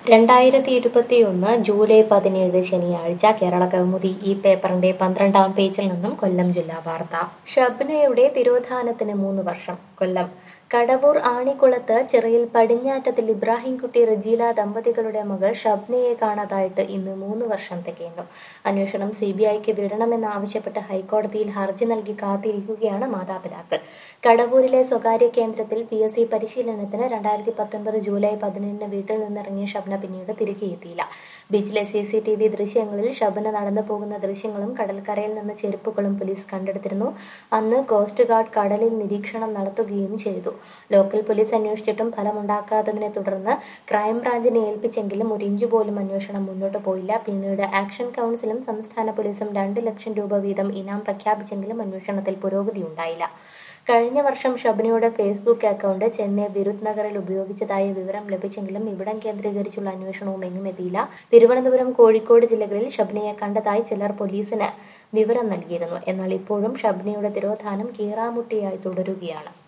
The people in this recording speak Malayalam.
രണ്ടായിരത്തി ഇരുപത്തിയൊന്ന് ജൂലൈ പതിനേഴ് ശനിയാഴ്ച കേരള കൗമുദി ഈ പേപ്പറിന്റെ പന്ത്രണ്ടാം പേജിൽ നിന്നും കൊല്ലം ജില്ലാ വാർത്ത ഷബ്നയുടെ തിരോധാനത്തിന് മൂന്ന് വർഷം കൊല്ലം കടവൂർ ആണിക്കുളത്ത് ചിറയിൽ പടിഞ്ഞാറ്റത്തിൽ ഇബ്രാഹിംകുട്ടി റജീല ദമ്പതികളുടെ മകൾ ഷബ്നയെ കാണാതായിട്ട് ഇന്ന് മൂന്ന് വർഷം തികയുന്നു അന്വേഷണം സി ബി ഐക്ക് വിടണമെന്നാവശ്യപ്പെട്ട് ഹൈക്കോടതിയിൽ ഹർജി നൽകി കാത്തിരിക്കുകയാണ് മാതാപിതാക്കൾ കടവൂരിലെ സ്വകാര്യ കേന്ദ്രത്തിൽ പി എസ് സി പരിശീലനത്തിന് രണ്ടായിരത്തി പത്തൊൻപത് ജൂലൈ പതിനൊന്നിന് വീട്ടിൽ നിന്നിറങ്ങിയ ഷബ്ന പിന്നീട് തിരികെ എത്തിയില്ല ബീച്ചിലെ സി സി ടി വി ദൃശ്യങ്ങളിൽ ഷബ്ന നടന്നു പോകുന്ന ദൃശ്യങ്ങളും കടൽക്കരയിൽ നിന്ന് ചെരുപ്പുകളും പോലീസ് കണ്ടെടുത്തിരുന്നു അന്ന് കോസ്റ്റ് ഗാർഡ് കടലിൽ നിരീക്ഷണം നടത്തുകയും ചെയ്തു ലോക്കൽ പോലീസ് അന്വേഷിച്ചിട്ടും ഫലമുണ്ടാക്കാത്തതിനെ തുടർന്ന് ക്രൈംബ്രാഞ്ചിനെ ഏൽപ്പിച്ചെങ്കിലും ഒരു ഇഞ്ച് പോലും അന്വേഷണം മുന്നോട്ട് പോയില്ല പിന്നീട് ആക്ഷൻ കൗൺസിലും സംസ്ഥാന പോലീസും രണ്ട് ലക്ഷം രൂപ വീതം ഇനാം പ്രഖ്യാപിച്ചെങ്കിലും അന്വേഷണത്തിൽ പുരോഗതി ഉണ്ടായില്ല കഴിഞ്ഞ വർഷം ഷബനയുടെ ഫേസ്ബുക്ക് അക്കൗണ്ട് ചെന്നൈ വിരുദ് നഗറിൽ ഉപയോഗിച്ചതായ വിവരം ലഭിച്ചെങ്കിലും ഇവിടം കേന്ദ്രീകരിച്ചുള്ള അന്വേഷണവും എങ്ങും എത്തിയില്ല തിരുവനന്തപുരം കോഴിക്കോട് ജില്ലകളിൽ ഷബ്നയെ കണ്ടതായി ചിലർ പോലീസിന് വിവരം നൽകിയിരുന്നു എന്നാൽ ഇപ്പോഴും ഷബ്നയുടെ തിരോധാനം കീറാമുട്ടിയായി തുടരുകയാണ്